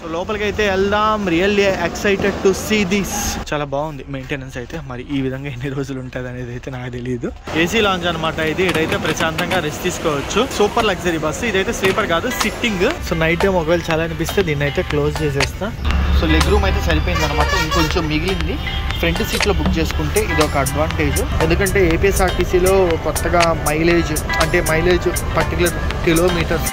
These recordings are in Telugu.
సో లోపలికి అయితే వెళ్దాం really excited to see this చాలా బాగుంది మెయింటెనెన్స్ అయితే మరి ఈ విధంగా ఎన్ని రోజులు ఉంటుంది అనేది అయితే నాకు తెలియదు ఏసీ లాంచ్ అనమాట ఇది ఇదైతే ప్రశాంతంగా రెస్ట్ తీసుకోవచ్చు సూపర్ లగ్జరీ బస్సు ఇదైతే స్లీపర్ కాదు సిట్టింగ్ సో నైట్ టైం ఒకవేళ చాలా అనిపిస్తే దీన్ని అయితే క్లోజ్ చేసేస్తా సో లెగ్ రూమ్ అయితే సరిపోయింది అనమాట ఇంకొంచెం మిగిలింది ఫ్రంట్ సీట్లో బుక్ చేసుకుంటే ఇది ఒక అడ్వాంటేజ్ ఎందుకంటే ఏపీఎస్ఆర్టీసీలో కొత్తగా మైలేజ్ అంటే mileage particular kilometres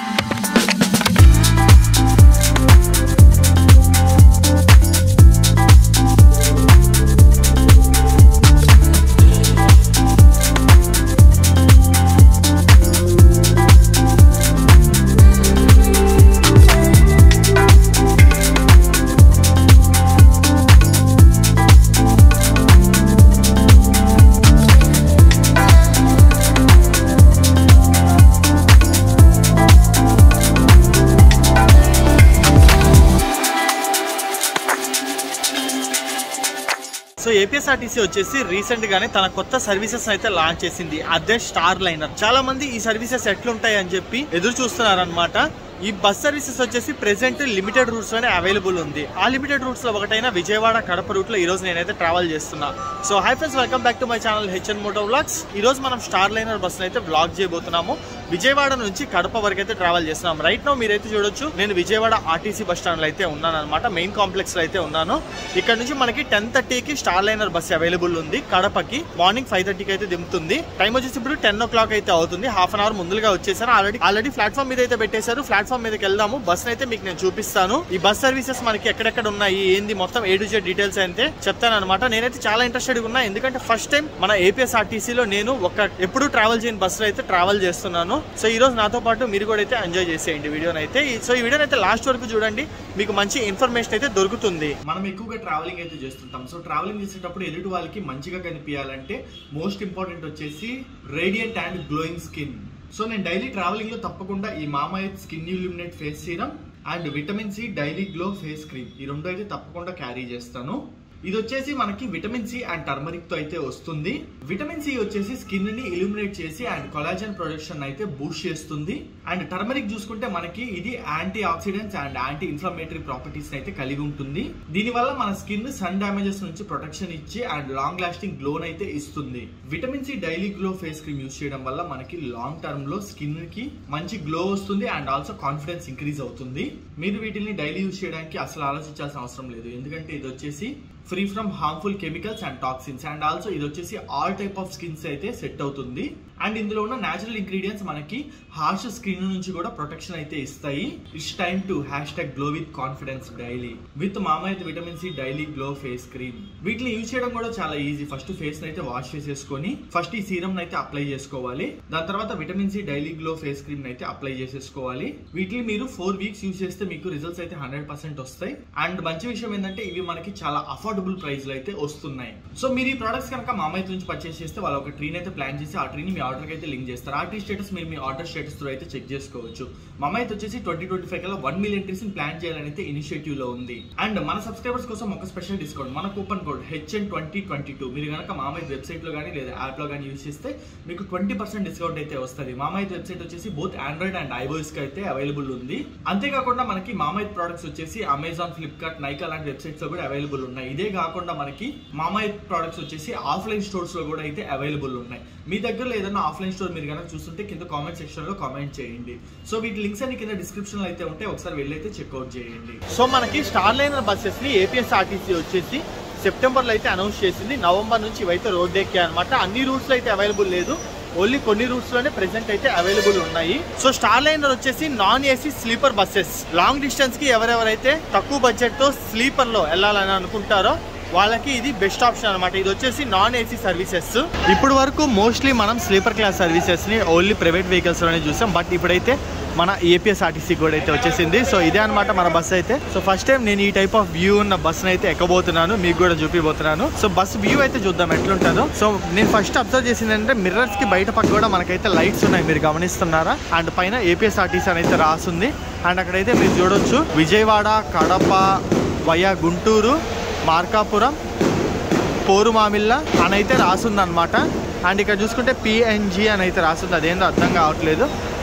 so APSRTC వచ్చేసి రీసెంట్ గానే తన కొత్త సర్వీసెస్ అయితే లాంచ్ చేసింది అదే స్టార్ లైనర్ చాలా మంది ఈ సర్వీసెస్ ఎట్లుంటాయి అని చెప్పి ఎదురు చూస్తున్నారనమాట ఈ బస్ సర్వీసెస్ వచ్చేసి ప్రెసెంట్ లిమిటెడ్ రూట్స్ లోనే అవైలబుల్ ఉంది ఆ లిమిటెడ్ రూట్స్ లో ఒకటైన విజయవాడ కడప రూట్ లో ఈ రోజు నేనైతే ట్రావెల్ చేస్తున్నా so hi friends welcome back to my channel HN moto vlogs ఈ రోజు మనం స్టార్ లైనర్ బస్ అయితే వ్లాగ్ చేయబోతున్నాము విజయవాడ నుంచి కడప వరకు అయితే ట్రావెల్ చేస్తున్నాం రైట్ నో మీరైతే చూడొచ్చు నేను విజయవాడ ఆర్టీసీ బస్ స్టాండ్ లో అయితే ఉన్నాను అనమాట మెయిన్ కాంప్లెక్స్ లో అయితే ఉన్నాను ఇక్కడ నుంచి మనకి టెన్ థర్టీకి స్టార్ లైనర్ బస్ అవైలబుల్ ఉంది కడపకి మార్నింగ్ ఫైవ్ థర్టీకి అయితే దింపుతుంది టైం వచ్చేసి ఇప్పుడు టెన్ ఓ క్లాక్ అయితే అవుతుంది హాఫ్ అన్ అవర్ ముందుగా వచ్చేసారు ఆల్రెడీ ఆల్రెడీ ప్లాట్ఫామ్ మీద అయితే పెట్టేశారు ప్లాట్ఫామ్ మీదకి వెళ్దాము బస్ అయితే మీకు నేను చూపిస్తాను ఈ బస్ సర్వీసెస్ మనకి ఎక్కడెక్కడ ఉన్నాయి ఏంది మొత్తం ఏ టు జెడ్ డీటెయిల్స్ అయితే చెప్తాను అనమాట నేనైతే చాలా ఇంట్రెస్టెడ్ ఉన్నా ఎందుకంటే ఫస్ట్ టైం మన ఏపీఎస్ఆర్టీసీ లో నేను ఒక ఎప్పుడు ట్రావెల్ చేయని బస్సులో అయితే ట్రావెల్ చేస్తున్నాను సో ఈ రోజు నాతో పాటు మీరు కూడా అయితే ఎంజాయ్ చేసేయండి వీడియోని అయితే సో ఈ వీడియోని అయితే లాస్ట్ వరకు చూడండి మీకు మంచి ఇన్ఫర్మేషన్ అయితే దొరుకుతుంది మనం ఎక్కువగా ట్రావెలింగ్ అయితే చేస్తుంటాం సో ట్రావెలింగ్ చేసేటప్పుడు ఎదుటి వాళ్ళకి మంచిగా కనిపించాలంటే మోస్ట్ ఇంపార్టెంట్ వచ్చేసి radiant and glowing skin so నేను డైలీ ట్రావెలింగ్ లో తప్పకుండా ఈ Mamaearth skin illuminate face serum and vitamin C daily glow face cream ఈ రెండు అయితే తప్పకుండా క్యారీ చేస్తాను ఇది వచ్చేసి మనకి విటమిన్ సి అండ్ టర్మరిక్ తో అయితే వస్తుంది విటమిన్ సి వచ్చేసి స్కిన్ ని ఇల్యూమినేట్ చేసి అండ్ కొలాజన్ ప్రొడక్షన్ అయితే బూస్ట్ చేస్తుంది అండ్ టర్మరిక్ చూసుకుంటే మనకి ఇది anti oxidants and anti inflammatory properties అయితే కలిగి ఉంటుంది దీని వల్ల మన స్కిన్ సన్ డామేజెస్ నుంచి ప్రొటెక్షన్ ఇచ్చి అండ్ లాంగ్ లాస్టింగ్ గ్లో అయితే ఇస్తుంది vitamin C daily glow face cream use చేయడం వల్ల మనకి లాంగ్ టర్మ్ లో స్కిన్ కి మంచి గ్లో వస్తుంది అండ్ ఆల్సో కాన్ఫిడెన్స్ ఇంక్రీజ్ అవుతుంది మీరు వీటిని డైలీ యూస్ చేయడానికి అసలు ఆలోచించాల్సిన అవసరం లేదు ఎందుకంటే ఇది వచ్చేసి free from harmful chemicals and toxins and also ఇది వచ్చేసి ఆల్ టైప్ ఆఫ్ స్కిన్స్ అయితే సెట్ అవుతుంది అండ్ ఇందులో ఉన్న నేచురల్ ఇంగ్రీడియంట్స్ మనకి హార్ష్ స్కిన్ నుంచి కూడా ప్రొటెక్షన్ అయితే ఇస్తాయి it's time to hash tag glow with confidence daily with Mamaearth vitamin C daily glow face cream వీటిని యూజ్ చేయడం కూడా చాలా ఈజీ ఫస్ట్ ఫేస్ అయితే వాష్ చేసేసుకొని ఫస్ట్ ఈ సీరం అయితే అప్లై చేసుకోవాలి దాని తర్వాత vitamin C daily glow face cream అయితే అప్లై చేసేసుకోవాలి వీటిని మీరు ఫోర్ వీక్స్ యూజ్ చేస్తే మీకు రిజల్ట్స్ అయితే హండ్రెడ్ పర్సెంట్ వస్తాయి అండ్ మంచి విషయం ఏంటంటే ఇవి మనకి చాలా అఫోర్డబుల్ ప్రైస్ లో అయితే వస్తున్నాయి సో మీరు ఈ ప్రొడక్ట్స్ కనుక మామైత్ నుంచి పర్చేస్ చేస్తే వాళ్ళు ఒక ట్రీని అయితే ప్లాన్ చేసి ఆ ట్రీని మీ ఆర్డర్ అయితే లింక్ చేస్తారు ఆ ట్రీ స్టేటస్ మీరు మీ ఆర్డర్ స్టేటస్ తో అయితే చెక్ చేసుకోవచ్చు మామైత్ వచ్చేసి ట్వంటీ ట్వంటీ ఫైవ్ కల్లా వన్ మిలియన్ ట్రీస్ ప్లాన్ చేయాలని అయితే ఇనిషియేటివ్ లో ఉంది అండ్ మన సబ్స్క్రైబర్స్ కోసం ఒక స్పెషల్ డిస్కౌంట్ మన coupon code HN twenty twenty two మీరు కనుక మామైత్ వెబ్సైట్ లో కానీ లేదా యాప్ లో కానీ యూస్ చేస్తే మీకు ట్వంటీ పర్సెంట్ డిస్కౌంట్ అయితే వస్తుంది మామైత్ వెబ్సైట్ వచ్చేసి బోత్ ఆండ్రాయిడ్ అండ్ ఐఓఎస్ కి అయితే అవైలబుల్ ఉంది అంతేకాకుండా మనకి మామైత్ ప్రొడక్ట్స్ వచ్చేసి అమెజాన్ ఫ్లిప్కార్ట్ నైకా లాంటి వెబ్సైట్స్ లో కూడా అవైలబుల్ ఉన్నాయి ఇదే కాకుండా మనకి మామైత్ ప్రొడక్ట్స్ వచ్చేసి ఆఫ్లైన్ స్టోర్స్ లో కూడా అయితే అవైలబుల్ ఉన్నాయి మీ దగ్గరలో ఏదైనా ఆఫ్లైన్ స్టోర్ మీరు కనుక చూస్తుంటే కింద కామెంట్ సెక్షన్ లో కామెంట్ చేయండి సో వీటి లింక్స్ అన్ని కింద డిస్క్రిప్షన్ లో అయితే ఉంటే ఒకసారి వెళ్ళి అయితే చెక్అవుట్ చేయండి సో మనకి స్టార్ లైనర్ బస్సెస్ ని ఏపీఎస్ఆర్టీసీ వచ్చేసి సెప్టెంబర్ లో అయితే అనౌన్స్ చేసింది నవంబర్ నుంచి ఇవైతే రోడ్ ఎక్కాయి అనమాట అన్ని రూట్స్ లో అయితే అవైలబుల్ లేదు ఓన్లీ కొన్ని రూట్స్ లోనే ప్రెసెంట్ అయితే అవైలబుల్ ఉన్నాయి సో స్టార్ లైనర్ వచ్చేసి non AC sleeper buses long distance కి ఎవరెవరైతే తక్కువ బడ్జెట్ తో స్లీపర్ లో వెళ్ళాలని అనుకుంటారో వాళ్ళకి ఇది బెస్ట్ ఆప్షన్ అనమాట ఇది వచ్చేసి నాన్ ఏసీ సర్వీసెస్ ఇప్పుడు వరకు మోస్ట్లీ మనం స్లీపర్ క్లాస్ సర్వీసెస్ ని ఓన్లీ ప్రైవేట్ వెహికల్స్ లోనే చూసాం బట్ ఇప్పుడైతే మన ఏపీఎస్ఆర్టీసీ కూడా అయితే వచ్చేసింది సో ఇదే అనమాట మన బస్ అయితే సో ఫస్ట్ టైం నేను ఈ టైప్ ఆఫ్ వ్యూ ఉన్న బస్ అయితే ఎక్కబోతున్నాను మీకు కూడా చూపిపోతున్నాను సో బస్ వ్యూ అయితే చూద్దాం ఎట్లుంటుందో సో నేను ఫస్ట్ అబ్జర్వ్ చేసింది ఏంటంటే మిర్రర్స్ కి బయట పక్క కూడా మనకైతే లైట్స్ ఉన్నాయి మీరు గమనిస్తున్నారా అండ్ పైన ఏపీఎస్ఆర్టీసీ అని అయితే రాస్తుంది అండ్ అక్కడైతే మీరు చూడొచ్చు విజయవాడ కడప వయా గుంటూరు మార్కాపురం పోరుమామిల్ల అని అయితే రాసింది అనమాట అండ్ ఇక్కడ చూసుకుంటే పిఎన్జి అని అయితే రాస్తుంది అదేందో అర్థం కావట్లేదు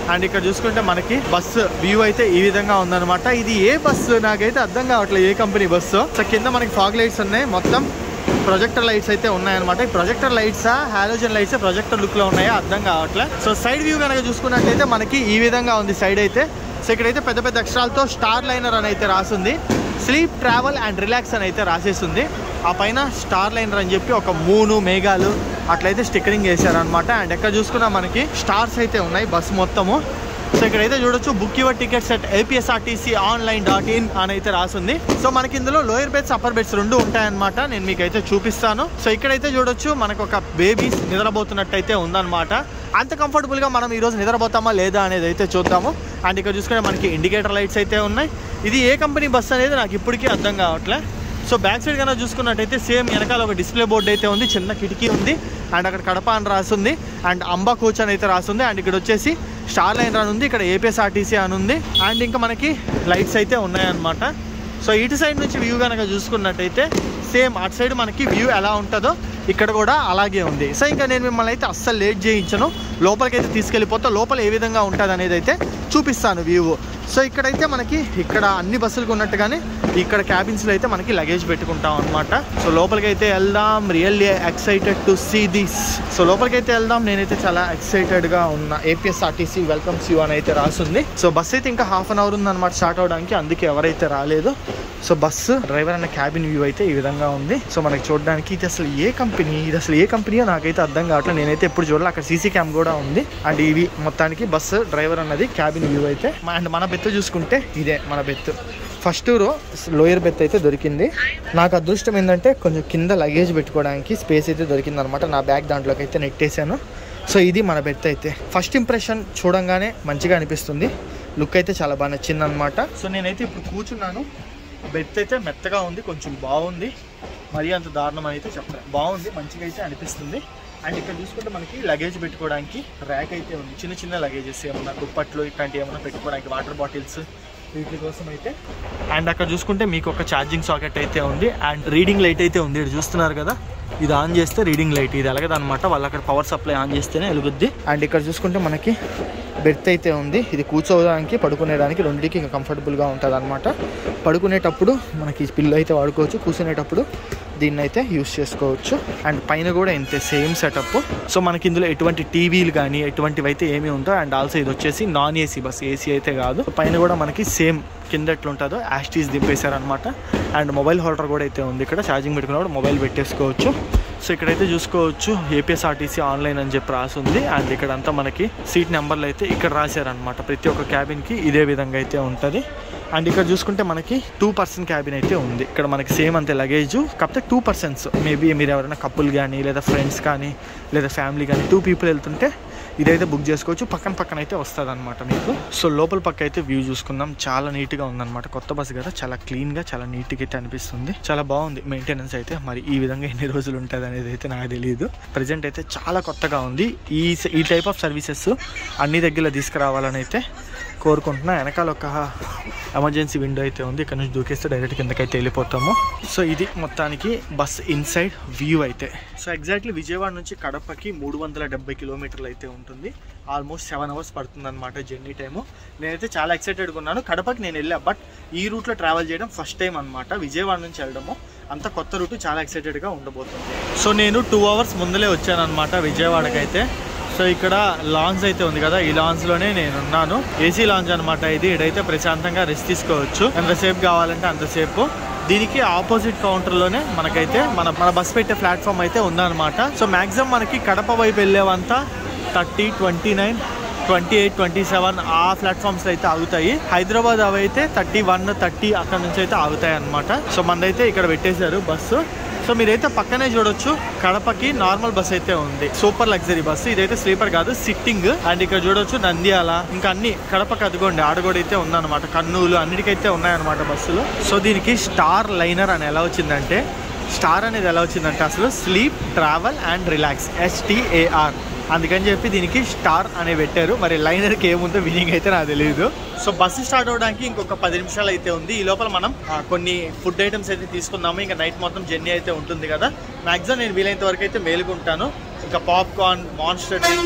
అండ్ ఇక్కడ చూసుకుంటే మనకి బస్సు వ్యూ అయితే ఈ విధంగా ఉందన్నమాట ఇది ఏ బస్సు నాకైతే అర్థం కావట్లేదు ఏ కంపెనీ బస్సు సో కింద మనకి ఫాగ్ లైట్స్ ఉన్నాయి మొత్తం ప్రొజెక్టర్ లైట్స్ అయితే ఉన్నాయన్నమాట ఈ ప్రొజెక్టర్ లైట్సా హాలోజన్ లైట్స్ ప్రొజెక్టర్ లుక్ లో ఉన్నాయా అర్థం కావట్లేదు సో సైడ్ వ్యూ కనుక చూసుకున్నట్లయితే మనకి ఈ విధంగా ఉంది సైడ్ అయితే సో ఇక్కడైతే పెద్ద పెద్ద అక్షరాలతో స్టార్ లైనర్ అని అయితే రాసింది స్లీప్ ట్రావెల్ అండ్ రిలాక్స్ అని అయితే రాసేస్తుంది ఆ పైన స్టార్ లైనర్ అని చెప్పి ఒక మూను మేఘాలు అట్లయితే స్టిక్కరింగ్ చేశారనమాట అండ్ ఎక్కడ చూసుకున్నా మనకి స్టార్స్ అయితే ఉన్నాయి బస్ మొత్తము సో ఇక్కడైతే చూడొచ్చు book your tickets at APSRTC online dot in అని అయితే రాసింది సో మనకి ఇందులో లోయర్ బెడ్స్ అప్పర్ బెడ్స్ రెండు ఉంటాయన్నమాట నేను మీకు అయితే చూపిస్తాను సో ఇక్కడైతే చూడొచ్చు మనకు ఒక బేబీస్ నిద్రపోతున్నట్టు అయితే ఉందన్నమాట అంత కంఫర్టబుల్గా మనం ఈరోజు నిద్రపోతామా లేదా అనేది అయితే చూద్దాము అండ్ ఇక్కడ చూసుకుంటే మనకి ఇండికేటర్ లైట్స్ అయితే ఉన్నాయి ఇది ఏ కంపెనీ బస్ అనేది నాకు ఇప్పటికీ అర్థం కావట్లే సో బ్యాక్ సైడ్ కన్నా చూసుకున్నట్టయితే సేమ్ వెనకాల ఒక డిస్ప్లే బోర్డు అయితే ఉంది చిన్న కిటికీ ఉంది అండ్ అక్కడ కడప అని రాస్తుంది అండ్ అంబా కోచ్ అని అయితే రాస్తుంది అండ్ ఇక్కడ వచ్చేసి స్టార్ లైన్ అని ఉంది ఇక్కడ ఏపీఎస్ఆర్టీసీ అని ఉంది అండ్ ఇంకా మనకి లైట్స్ అయితే ఉన్నాయన్నమాట సో ఇటు సైడ్ నుంచి వ్యూ కనుక చూసుకున్నట్టయితే సేమ్ అటు సైడ్ మనకి వ్యూ ఎలా ఉంటుందో ఇక్కడ కూడా అలాగే ఉంది సో ఇంకా నేను మిమ్మల్ని అయితే అస్సలు లేట్ చేయించను లోపలికి అయితే తీసుకెళ్ళిపోతా లోపల ఏ విధంగా ఉంటుంది అనేది అయితే చూపిస్తాను వ్యూ సో ఇక్కడైతే మనకి ఇక్కడ అన్ని బస్సులకు ఉన్నట్టుగానే ఇక్కడ క్యాబిన్స్లో అయితే మనకి లగేజ్ పెట్టుకుంటాం అనమాట సో లోపలికి అయితే వెళ్దాం really excited to see this so లోపలికి అయితే వెళ్దాం నేనైతే చాలా ఎక్సైటెడ్గా ఉన్నా ఏపీఎస్ఆర్టీసీ వెల్కమ్స్ యూ అని అయితే రాసింది సో బస్ అయితే ఇంకా హాఫ్ అన్ అవర్ ఉందన్నమాట స్టార్ట్ అవడానికి అందుకే ఎవరైతే రాలేదు సో బస్సు డ్రైవర్ అన్న క్యాబిన్ వ్యూ అయితే ఈ విధంగా ఉంది సో మనకి చూడడానికి ఇది అసలు ఏ కంపెనీ ఇది అసలు ఏ కంపెనీయో నాకైతే అర్థం కావట్లేదు నేనైతే ఎప్పుడు చూడాలి అక్కడ సీసీ క్యామ్ కూడా ఉంది అండ్ ఇవి మొత్తానికి బస్సు డ్రైవర్ అన్నది క్యాబిన్ వ్యూ అయితే అండ్ మన బెత్ చూసుకుంటే ఇదే మన berth first row lower berth అయితే దొరికింది నాకు అదృష్టం ఏంటంటే కొంచెం కింద లగేజ్ పెట్టుకోవడానికి స్పేస్ అయితే దొరికింది అనమాట నా బ్యాగ్ దాంట్లోకి అయితే నెట్టేశాను సో ఇది మన బెత్ అయితే ఫస్ట్ ఇంప్రెషన్ చూడంగానే మంచిగా అనిపిస్తుంది లుక్ అయితే చాలా బాగా నచ్చింది అనమాట సో నేనైతే ఇప్పుడు కూర్చున్నాను బెత్ అయితే మెత్తగా ఉంది కొంచెం బాగుంది మరీ అంత దారుణం అయితే చెప్పలేదు బాగుంది మంచిగా అయితే అనిపిస్తుంది అండ్ ఇక్కడ చూసుకుంటే మనకి లగేజ్ పెట్టుకోవడానికి ర్యాక్ అయితే ఉంది చిన్న చిన్న లగేజెస్ ఏమన్నా దుప్పట్లు ఇట్లాంటివి ఏమన్నా పెట్టుకోవడానికి వాటర్ బాటిల్స్ వీటి కోసం అయితే అండ్ అక్కడ చూసుకుంటే మీకు ఒక ఛార్జింగ్ సాకెట్ అయితే ఉంది అండ్ రీడింగ్ లైట్ అయితే ఉంది ఇక్కడ చూస్తున్నారు కదా ఇది ఆన్ చేస్తే రీడింగ్ లైట్ ఇది ఎలాగదన్నమాట వాళ్ళు అక్కడ పవర్ సప్లై ఆన్ చేస్తేనే వెలుగుద్ది అండ్ ఇక్కడ చూసుకుంటే మనకి బెర్త్ అయితే ఉంది ఇది కూర్చోవడానికి పడుకునేదానికి రెండింటికి ఇంకా కంఫర్టబుల్గా ఉంటుంది అనమాట పడుకునేటప్పుడు మనకి పిల్లు అయితే వాడుకోవచ్చు కూర్చునేటప్పుడు దీన్ని అయితే యూస్ చేసుకోవచ్చు అండ్ పైన కూడా ఇంతే సేమ్ సెటప్ సో మనకి ఇందులో ఎటువంటి టీవీలు కానీ ఎటువంటివి అయితే ఏమీ ఉండవు అండ్ ఆల్సో ఇది వచ్చేసి నాన్ ఏసీ బస్ ఏసీ అయితే కాదు పైన కూడా మనకి సేమ్ కింద ఎట్లుంటుందో యాస్టీస్ దింపేశారనమాట అండ్ మొబైల్ హోల్డర్ కూడా అయితే ఉంది ఇక్కడ ఛార్జింగ్ పెట్టుకున్నప్పుడు మొబైల్ పెట్టేసుకోవచ్చు సో ఇక్కడైతే చూసుకోవచ్చు ఏపీఎస్ఆర్టీసీ ఆన్లైన్ అని చెప్పి రాసింది అండ్ ఇక్కడ అంతా మనకి సీట్ నెంబర్లు అయితే ఇక్కడ రాశారనమాట ప్రతి ఒక్క క్యాబిన్కి ఇదే విధంగా అయితే ఉంటుంది అండ్ ఇక్కడ చూసుకుంటే మనకి టూ పర్సన్ క్యాబిన్ అయితే ఉంది ఇక్కడ మనకి సేమ్ అంతే లగేజ్ కాకపోతే టూ పర్సన్స్ మేబీ మీరు ఎవరైనా కపుల్ కానీ లేదా ఫ్రెండ్స్ కానీ లేదా ఫ్యామిలీ కానీ టూ పీపుల్ వెళ్తుంటే ఇదైతే బుక్ చేసుకోవచ్చు పక్కన పక్కన అయితే వస్తుంది అనమాట మీకు సో లోపల పక్క అయితే వ్యూ చూసుకుందాం చాలా నీట్గా ఉందన్నమాట కొత్త బస్సు కదా చాలా క్లీన్గా చాలా నీట్గా అయితే అనిపిస్తుంది చాలా బాగుంది మెయింటెనెన్స్ అయితే మరి ఈ విధంగా ఎన్ని రోజులు ఉంటుంది అనేది అయితే నాకు తెలియదు ప్రజెంట్ అయితే చాలా కొత్తగా ఉంది ఈ ఈ టైప్ ఆఫ్ సర్వీసెస్ అన్ని దగ్గర తీసుకురావాలని అయితే కోరుకుంటున్నా వెనకాల ఒక ఎమర్జెన్సీ విండో అయితే ఉంది ఇక్కడ నుంచి దూకేస్తే డైరెక్ట్ కిందకైతే వెళ్ళిపోతాము సో ఇది మొత్తానికి బస్ ఇన్సైడ్ వ్యూ అయితే సో ఎగ్జాక్ట్లీ విజయవాడ నుంచి కడపకి మూడు వందల డెబ్బై కిలోమీటర్లు అయితే ఉంటుంది ఆల్మోస్ట్ సెవెన్ అవర్స్ పడుతుంది అనమాట జర్నీ టైము నేనైతే చాలా ఎక్సైటెడ్గా ఉన్నాను కడపకి నేను వెళ్ళా బట్ ఈ రూట్లో ట్రావెల్ చేయడం ఫస్ట్ టైం అనమాట విజయవాడ నుంచి వెళ్ళడము అంత కొత్త రూట్ చాలా ఎక్సైటెడ్గా ఉండబోతుంది సో నేను టూ అవర్స్ ముందలే వచ్చాను అనమాట విజయవాడకి అయితే సో ఇక్కడ లాంజ్ అయితే ఉంది కదా ఈ లాంజ్ లోనే నేను ఉన్నాను ఏసీ లాంజ్ అనమాట ఇది ఇదైతే ప్రశాంతంగా రెస్ట్ తీసుకోవచ్చు ఎంతసేపు కావాలంటే అంతసేపు దీనికి ఆపోజిట్ కౌంటర్ లోనే మనకైతే మన మన బస్ పెట్టే ప్లాట్ఫామ్ అయితే ఉందన్నమాట సో మాక్సిమం మనకి కడప వైపు వెళ్ళేవంతా thirty twenty nine twenty eight twenty seven ఆ ప్లాట్ఫామ్స్ అయితే ఆగుతాయి హైదరాబాద్ అవి అయితే థర్టీ వన్ థర్టీ అక్కడ నుంచి అయితే ఆగుతాయి అనమాట సో మనదైతే ఇక్కడ పెట్టేశారు బస్సు సో మీరైతే పక్కనే చూడొచ్చు కడపకి నార్మల్ బస్ అయితే ఉంది సూపర్ లగ్జరీ బస్సు ఇదైతే స్లీపర్ కాదు సిట్టింగ్ అండ్ ఇక్కడ చూడొచ్చు నంద్యాల ఇంకా అన్ని కడపకి అదిగోండి ఆడగోడ అయితే ఉందన్నమాట కర్నూలు అన్నిటికైతే ఉన్నాయన్నమాట బస్సులు సో దీనికి స్టార్ లైనర్ అని ఎలా వచ్చిందంటే స్టార్ అనేది ఎలా వచ్చిందంటే అసలు sleep travel and relax STAR అందుకని చెప్పి దీనికి స్టార్ అనే పెట్టారు మరి లైనర్కి ఏముందో మీనింగ్ అయితే నాకు తెలియదు సో బస్సు స్టార్ట్ అవడానికి ఇంకొక పది నిమిషాలు అయితే ఉంది ఈ లోపల మనం ఆ, కొన్ని ఫుడ్ ఐటమ్స్ అయితే తీసుకుందాము ఇంకా నైట్ మొత్తం జర్నీ అయితే ఉంటుంది కదా మ్యాక్సిమం నేను వీలైనంత వరకు అయితే మేలుకుంటాను ఇంకా popcorn monster drink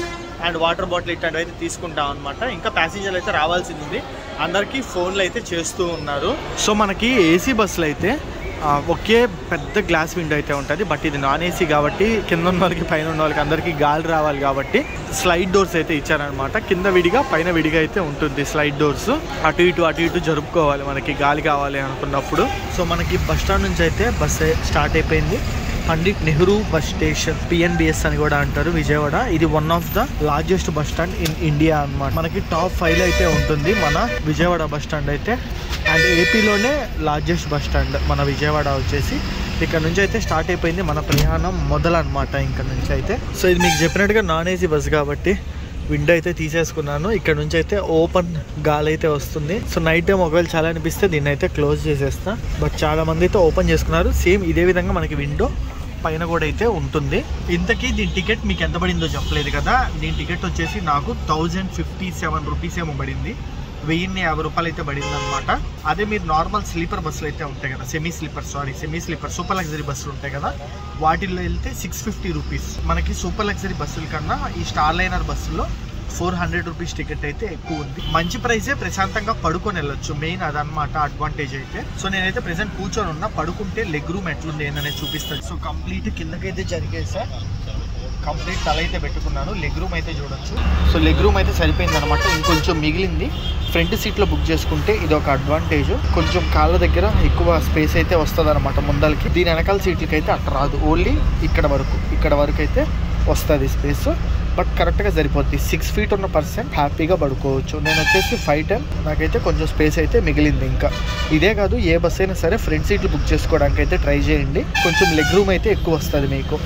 and water bottle ఇట్లాంటివి అయితే తీసుకుంటాం అనమాట ఇంకా ప్యాసింజర్లు అయితే రావాల్సింది ఉంది అందరికీ ఫోన్లు అయితే చేస్తూ ఉన్నారు సో మనకి ఏసీ బస్సులు అయితే ఆ, ఒకే పెద్ద గ్లాస్ విండో అయితే ఉంటుంది బట్ ఇది నాన్ ఏసీ కాబట్టి కింద ఉన్న వాళ్ళకి పైన ఉన్న వాళ్ళకి అందరికీ గాలి రావాలి కాబట్టి స్లైడ్ డోర్స్ అయితే ఇచ్చారనమాట కింద విడిగా పైన విడిగా అయితే ఉంటుంది స్లైడ్ డోర్స్ అటు ఇటు అటు ఇటు జరుపుకోవాలి మనకి గాలి కావాలి అనుకున్నప్పుడు సో మనకి బస్ స్టాండ్ నుంచి అయితే బస్ స్టార్ట్ అయిపోయింది Pandit Nehru bus station PNBS అని కూడా అంటారు విజయవాడ ఇది one of the largest bus stand in India అన్నమాట మనకి టాప్ ఫైవ్ అయితే ఉంటుంది మన విజయవాడ బస్ స్టాండ్ అయితే అండ్ ఏపీలోనే లార్జెస్ట్ బస్ స్టాండ్ మన విజయవాడ వచ్చేసి ఇక్కడ నుంచి అయితే స్టార్ట్ అయిపోయింది మన ప్రయాణం మొదలన్నమాట ఇక్కడ నుంచి అయితే సో ఇది మీకు చెప్పినట్టుగా నాన్ ఏసీ బస్ కాబట్టి విండో అయితే తీసేసుకున్నాను ఇక్కడ నుంచి అయితే ఓపెన్ గాలి అయితే వస్తుంది సో నైట్ టైం ఒకవేళ చాలా అనిపిస్తే దీన్ని అయితే క్లోజ్ చేసేస్తా బట్ చాలా మంది అయితే ఓపెన్ చేసుకున్నారు సేమ్ ఇదే విధంగా మనకి విండో పైన కూడా అయితే ఉంటుంది ఇంతకీ దీని టికెట్ మీకు ఎంత పడిందో చెప్పలేదు కదా దీని టికెట్ వచ్చేసి నాకు థౌజండ్ ఫిఫ్టీ సెవెన్ రూపీస్ ఏమో పడింది వెయ్యిన్ని యాభై రూపాయలు అయితే పడింది అనమాట అదే మీరు నార్మల్ స్లీపర్ బస్సులు అయితే ఉంటాయి కదా semi sleeper sorry semi sleeper super luxury బస్సులు ఉంటాయి కదా వాటిల్లో వెళ్తే సిక్స్ ఫిఫ్టీ రూపీస్ మనకి సూపర్ లగ్జరీ బస్సుల కన్నా ఈ స్టార్ లైనర్ బస్సులో ఫోర్ హండ్రెడ్ రూపీస్ టికెట్ అయితే ఎక్కువ ఉంది మంచి ప్రైసే ప్రశాంతంగా పడుకొని వెళ్ళొచ్చు మెయిన్ అదనమాట అడ్వాంటేజ్ అయితే సో నేనైతే ప్రెసెంట్ కూర్చొని ఉన్నా పడుకుంటే లెగ్ రూమ్ ఎట్లుంది ఏంటనేది చూపిస్తాను సో కంప్లీట్ కిందకైతే జరిగేసా కంప్లీట్ తల అయితే పెట్టుకున్నాను లెగ్ రూమ్ అయితే చూడొచ్చు సో లెగ్ రూమ్ అయితే సరిపోయింది అనమాట ఇంకొంచెం మిగిలింది ఫ్రంట్ సీట్లో బుక్ చేసుకుంటే ఇది ఒక అడ్వాంటేజ్ కొంచెం కాళ్ళ దగ్గర ఎక్కువ స్పేస్ అయితే వస్తుంది అనమాట ముందలకి దీని వెనకాల సీట్లకి అయితే అట్ట రాదు ఓన్లీ ఇక్కడ వరకు ఇక్కడ వరకు అయితే వస్తుంది స్పేస్ బట్ కరెక్ట్గా సరిపోద్ది సిక్స్ ఫీట్ ఉన్న పర్సన్ హ్యాపీగా పడుకోవచ్చు నేను వచ్చేసి ఫైవ్ టెన్ నాకైతే కొంచెం స్పేస్ అయితే మిగిలింది ఇంకా ఇదే కాదు ఏ బస్ అయినా సరే ఫ్రంట్ సీట్లు బుక్ చేసుకోవడానికి అయితే ట్రై చేయండి కొంచెం లెగ్ రూమ్ అయితే ఎక్కువ వస్తుంది మీకు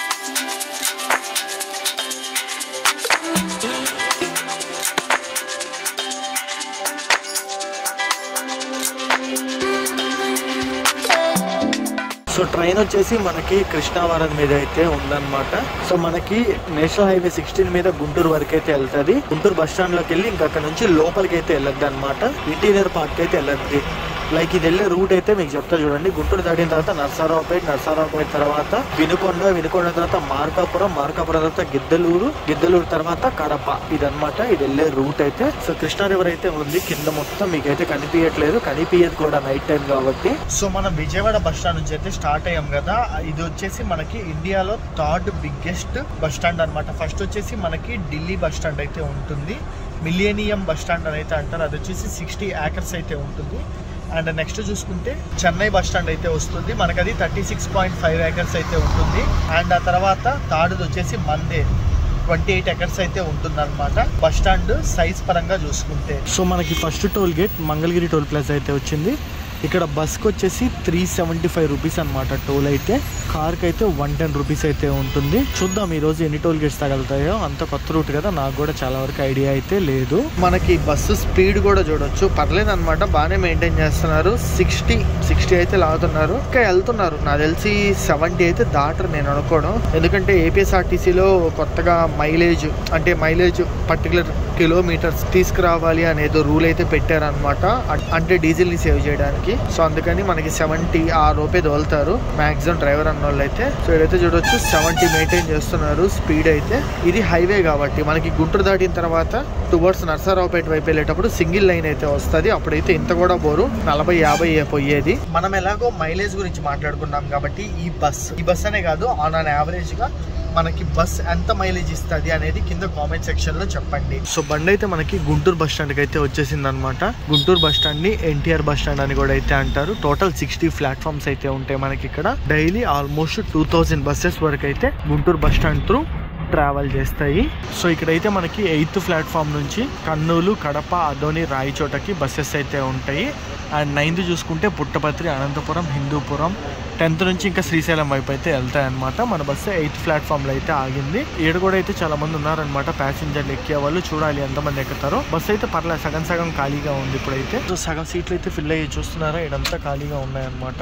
సో ట్రైన్ వచ్చేసి మనకి కృష్ణావరం మీద అయితే ఉందన్నమాట సో మనకి నేషనల్ హైవే సిక్స్టీన్ మీద గుంటూరు వరకు అయితే వెళ్తుంది గుంటూరు బస్ స్టాండ్ లోకి వెళ్ళి ఇంకా అక్కడ నుంచి లోపలికి అయితే వెళ్ళద్దు అనమాట ఇంటీరియర్ పార్క్ అయితే వెళ్ళద్ది లైక్ ఇది వెళ్ళే రూట్ అయితే మీకు చెప్తా చూడండి గుంటూరు దాటిన తర్వాత నర్సారావుపేట నర్సారావుపేట తర్వాత వినుకొండ వినుకొండ తర్వాత మార్కాపురం మార్కాపురం తర్వాత గిద్దలూరు గిద్దలూరు తర్వాత కడప ఇదన్నమాట ఇది వెళ్ళే రూట్ అయితే సో కృష్ణా రివర్ అయితే ఉంది కింద మొత్తం మీకు అయితే కనిపించట్లేదు కనిపించదు కూడా నైట్ టైం కాబట్టి సో మనం విజయవాడ బస్ స్టాండ్ నుంచి అయితే స్టార్ట్ అయ్యాం కదా ఇది వచ్చేసి మనకి ఇండియాలో థర్డ్ బిగ్గెస్ట్ బస్ స్టాండ్ అనమాట ఫస్ట్ వచ్చేసి మనకి ఢిల్లీ బస్ స్టాండ్ అయితే ఉంటుంది మిలియనియం బస్ స్టాండ్ అని అయితే అంటారు అది వచ్చేసి సిక్స్టీ ఏకర్స్ అయితే ఉంటుంది అండ్ నెక్స్ట్ చూసుకుంటే చెన్నై బస్ స్టాండ్ అయితే వస్తుంది మనకి అది thirty six point five acres అయితే ఉంటుంది అండ్ ఆ తర్వాత థర్డ్ వచ్చేసి మందే ట్వంటీ ఎయిట్ ఎకర్స్ అయితే ఉంటుంది అనమాట బస్ స్టాండ్ సైజ్ పరంగా చూసుకుంటే సో మనకి first toll gate Mangalagiri toll plaza అయితే వచ్చింది ఇక్కడ బస్కి వచ్చేసి త్రీ సెవెంటీ ఫైవ్ రూపీస్ అనమాట టోల్ అయితే కార్కి అయితే వన్ టెన్ రూపీస్ అయితే ఉంటుంది చూద్దాం ఈ రోజు ఎన్ని టోల్ గేట్స్ తగలుతాయో అంత కొత్త రూట్ కదా నాకు కూడా చాలా వరకు ఐడియా అయితే లేదు మనకి బస్సు స్పీడ్ కూడా చూడొచ్చు పర్లేదు అనమాట బాగానే మెయింటైన్ చేస్తున్నారు సిక్స్టీ సిక్స్టీ అయితే లాగుతున్నారు ఇంకా వెళ్తున్నారు నాకు తెలిసి సెవెంటీ అయితే దాటరు నేను అనుకోవడం ఎందుకంటే ఏపీఎస్ఆర్టీసీలో కొత్తగా మైలేజ్ అంటే మైలేజ్ పర్టికులర్ కిలోమీటర్స్ తీసుకురావాలి అనేది రూల్ అయితే పెట్టారనమాట అంటే డీజిల్ ని సేవ్ చేయడానికి సో అందుకని మనకి సెవెంటీ ఆ రూపే తోలుతారు మాక్సిమం డ్రైవర్ అన్న వాళ్ళు అయితే సో ఇదైతే చూడొచ్చు సెవెంటీ మెయింటైన్ చేస్తున్నారు స్పీడ్ అయితే ఇది హైవే కాబట్టి మనకి గుంటూరు దాటిన తర్వాత టువర్డ్స్ నర్సారావుపేట వైపు వెళ్ళేటప్పుడు సింగిల్ లైన్ అయితే వస్తుంది అప్పుడైతే ఇంత కూడా బోరు నలభై యాభై పోయేది మనం ఎలాగో మైలేజ్ గురించి మాట్లాడుకున్నాం కాబట్టి ఈ బస్ ఈ బస్ అనే కాదు ఆన్ అన్ యావరేజ్ గా మనకి బస్ ఎంత మైలేజ్ ఇస్తుంది అనేది కింద కామెంట్ సెక్షన్ లో చెప్పండి సో బండి అయితే మనకి గుంటూరు బస్ స్టాండ్ కి అయితే వచ్చేసింది అనమాట గుంటూరు బస్ స్టాండ్ ని ఎన్టీఆర్ బస్ స్టాండ్ అని కూడా అయితే అంటారు టోటల్ సిక్స్టీ ప్లాట్ఫామ్స్ అయితే ఉంటాయి మనకి ఇక్కడ daily almost two thousand buses వరకు అయితే Guntur bus stand through travel చేస్తాయి సో ఇక్కడైతే మనకి ఎయిత్ ప్లాట్ఫామ్ నుంచి కర్నూలు కడప అదోని రాయచోటకి బస్సెస్ అయితే ఉంటాయి అండ్ నైన్త్ చూసుకుంటే పుట్టపత్రి అనంతపురం హిందూపురం టెన్త్ నుంచి ఇంకా శ్రీశైలం వైపు అయితే వెళ్తాయి అనమాట మన బస్సు ఎయిత్ ప్లాట్ఫామ్లో అయితే ఆగింది ఈడ కూడా అయితే చాలా మంది ఉన్నారనమాట ప్యాసింజర్లు ఎక్కే వాళ్ళు చూడాలి ఎంతమంది ఎక్కుతారో బస్సు అయితే పర్లేదు సగం సగం ఖాళీగా ఉంది ఇప్పుడైతే సో సగం సీట్లు అయితే ఫిల్ అయ్యి చూస్తున్నారా ఇడంతా ఖాళీగా ఉన్నాయన్నమాట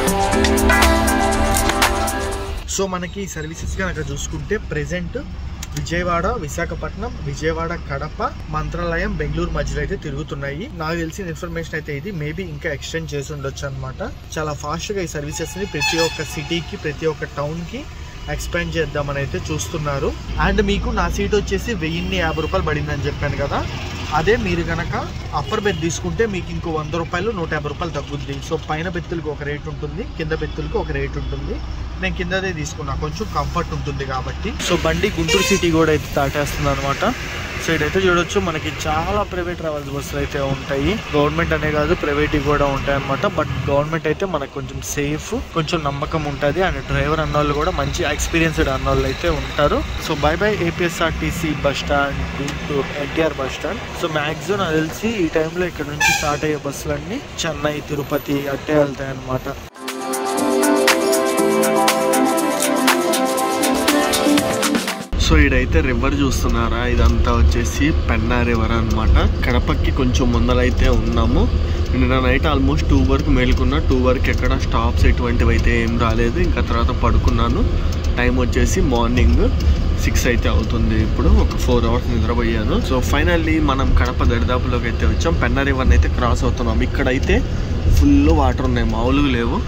సో మనకి సర్వీసెస్ కనుక చూసుకుంటే ప్రెసెంట్ విజయవాడ విశాఖపట్నం విజయవాడ కడప మంత్రాలయం బెంగళూరు మధ్యలో అయితే తిరుగుతున్నాయి నాకు తెలిసిన ఇన్ఫర్మేషన్ అయితే ఇది మేబీ ఇంకా ఎక్స్టెండ్ చేసి ఉండొచ్చు అనమాట చాలా ఫాస్ట్ గా ఈ సర్వీసెస్ ని ప్రతి ఒక్క సిటీకి ప్రతి ఒక్క టౌన్ కి ఎక్స్పాండ్ చేద్దామని అయితే చూస్తున్నారు అండ్ మీకు నా సీట్ వచ్చేసి వెయ్యిన్ని యాభై రూపాయలు పడిందని చెప్పాను కదా అదే మీరు గనక అప్పర్ బెడ్ తీసుకుంటే మీకు ఇంకో వంద రూపాయలు నూట యాభై రూపాయలు తగ్గుద్ది సో పైన బెత్తులకు ఒక రేట్ ఉంటుంది కింద బెత్తులకు ఒక రేట్ ఉంటుంది నేను కిందదే తీసుకున్నా కొంచెం కంఫర్ట్ ఉంటుంది కాబట్టి సో బండి గుంటూరు సిటీ కూడా అయితే దాటేస్తుంది అనమాట సో ఇదైతే చూడొచ్చు మనకి చాలా ప్రైవేట్ ట్రావెల్స్ బస్సులు అయితే ఉంటాయి గవర్నమెంట్ అనే కాదు ప్రైవేట్ కూడా ఉంటాయి అనమాట బట్ గవర్నమెంట్ అయితే మనకు కొంచెం సేఫ్ కొంచెం నమ్మకం ఉంటుంది అండ్ డ్రైవర్ అన్నోళ్ళు కూడా మంచి ఎక్స్పీరియన్స్డ్ అన్నోళ్ళు అయితే ఉంటారు so bye bye APSRTC bus stand Guntur NTR bus stand so maximum నాకు తెలిసి ఈ టైంలో ఇక్కడ నుంచి స్టార్ట్ అయ్యే బస్సులన్నీ చెన్నై తిరుపతి అట్టే వెళ్తాయి అనమాట సో ఇదైతే రివర్ చూస్తున్నారా ఇదంతా వచ్చేసి పెన్నా రివర్ అన్నమాట కడపకి కొంచెం ముందలైతే ఉన్నాము నిన్న నైట్ ఆల్మోస్ట్ టూ వరకు మేలుకున్నా టూ వరకు ఎక్కడ స్టాప్స్ ఎటువంటివి అయితే ఏం రాలేదు ఇంకా తర్వాత పడుకున్నాను టైం వచ్చేసి మార్నింగ్ సిక్స్ అయితే అవుతుంది ఇప్పుడు ఒక ఫోర్ అవర్స్ నిద్రపోయాను సో ఫైనల్లీ మనం కడప దరిదాపులోకి అయితే వచ్చాం పెన్నా రివర్ని అయితే క్రాస్ అవుతున్నాం ఇక్కడైతే ఫుల్ వాటర్ ఉన్నాయి మామూలుగా లేవు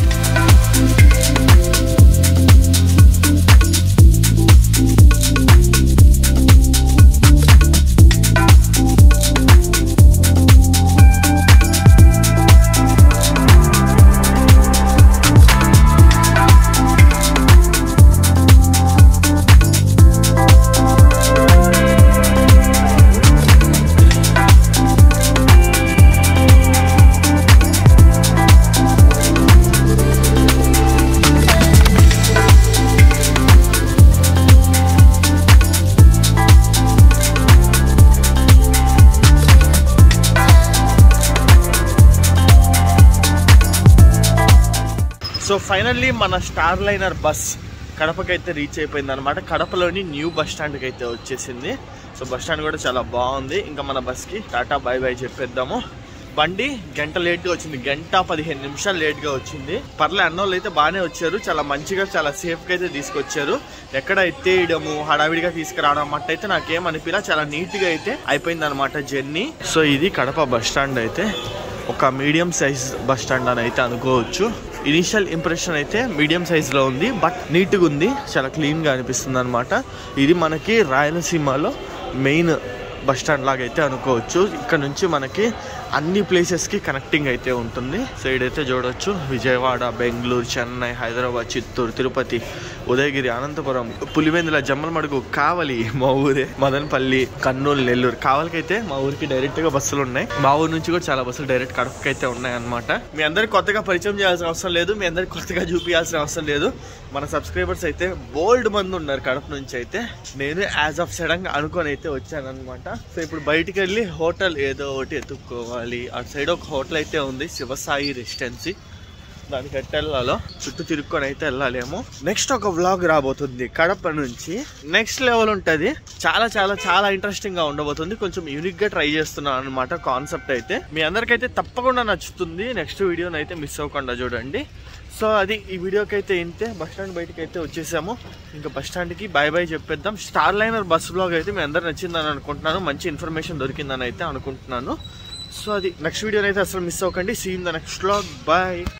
సో ఫైనల్లీ మన స్టార్ లైనర్ బస్ కడపకైతే రీచ్ అయిపోయింది అనమాట కడపలోని న్యూ బస్ స్టాండ్కి అయితే వచ్చేసింది సో బస్ స్టాండ్ కూడా చాలా బాగుంది ఇంకా మన బస్కి టాటా బై బై చెప్పేద్దాము బండి గంట లేట్గా వచ్చింది గంట పదిహేను నిమిషాలు లేట్గా వచ్చింది పర్లే అన్నోళ్ళు అయితే బాగానే వచ్చారు చాలా మంచిగా చాలా సేఫ్గా అయితే తీసుకొచ్చారు ఎక్కడ ఎత్తేయడము హడావిడిగా తీసుకురావడం అట్ట అయితే నాకేం అనిపిలా చాలా నీట్గా అయితే అయిపోయింది అనమాట జర్నీ సో ఇది కడప బస్ స్టాండ్ అయితే ఒక మీడియం సైజ్ బస్ స్టాండ్ అని అయితే అనుకోవచ్చు ఇనిషియల్ ఇంప్రెషన్ అయితే మీడియం సైజ్లో ఉంది బట్ నీట్గా ఉంది చాలా క్లీన్గా అనిపిస్తుంది అనమాట ఇది మనకి రాయలసీమలో మెయిన్ బస్ స్టాండ్ లాగా అయితే అనుకోవచ్చు ఇక్కడ నుంచి మనకి అన్ని ప్లేసెస్కి కనెక్టింగ్ అయితే ఉంటుంది సో ఇడైతే చూడొచ్చు విజయవాడ బెంగళూరు చెన్నై హైదరాబాద్ చిత్తూరు తిరుపతి ఉదయగిరి అనంతపురం పులివెందుల జమ్మలమడుగు కావలి మా ఊరే మదనపల్లి కర్నూలు నెల్లూరు కావలికైతే మా ఊరికి డైరెక్ట్ గా బస్సులు ఉన్నాయి మా ఊరు నుంచి కూడా చాలా బస్సులు డైరెక్ట్ కడపకి అయితే ఉన్నాయి అనమాట మీ అందరికి కొత్తగా పరిచయం చేయాల్సిన అవసరం లేదు మీ అందరికి కొత్తగా చూపించాల్సిన అవసరం లేదు మన సబ్స్క్రైబర్స్ అయితే బోల్డ్ మంది ఉన్నారు కడప నుంచి అయితే నేను యాజ్ ఆఫ్ సడన్ అనుకొని అయితే వచ్చాను అనమాట సో ఇప్పుడు బయటికి వెళ్ళి హోటల్ ఏదో ఒకటి ఎత్తుక్కోవాలి అటు సైడ్ ఒక హోటల్ అయితే ఉంది శివసాయి రెసిడెన్సీ దానికి ఎట్ట వెళ్ళాలో చుట్టూ తిరుక్కొని అయితే వెళ్ళాలేమో నెక్స్ట్ ఒక వ్లాగ్ రాబోతుంది కడప నుంచి నెక్స్ట్ లెవెల్ ఉంటుంది చాలా చాలా చాలా ఇంట్రెస్టింగ్ గా ఉండబోతుంది కొంచెం యూనిక్ గా ట్రై చేస్తున్నాను అనమాట కాన్సెప్ట్ అయితే మీ అందరికైతే తప్పకుండా నచ్చుతుంది నెక్స్ట్ వీడియోని అయితే మిస్ అవ్వకుండా చూడండి సో అది ఈ వీడియోకి అయితే ఇంతే బస్ స్టాండ్ బయటకి అయితే వచ్చేసాము ఇంకా బస్ స్టాండ్కి బై బై చెప్పేద్దాం స్టార్ లైనర్ బస్ బ్లాగ్ అయితే మీ అందరు నచ్చిందని అనుకుంటున్నాను మంచి ఇన్ఫర్మేషన్ దొరికిందని అయితే అనుకుంటున్నాను సో అది నెక్స్ట్ వీడియోని అయితే అసలు మిస్ అవ్వకండి see in the next blog bye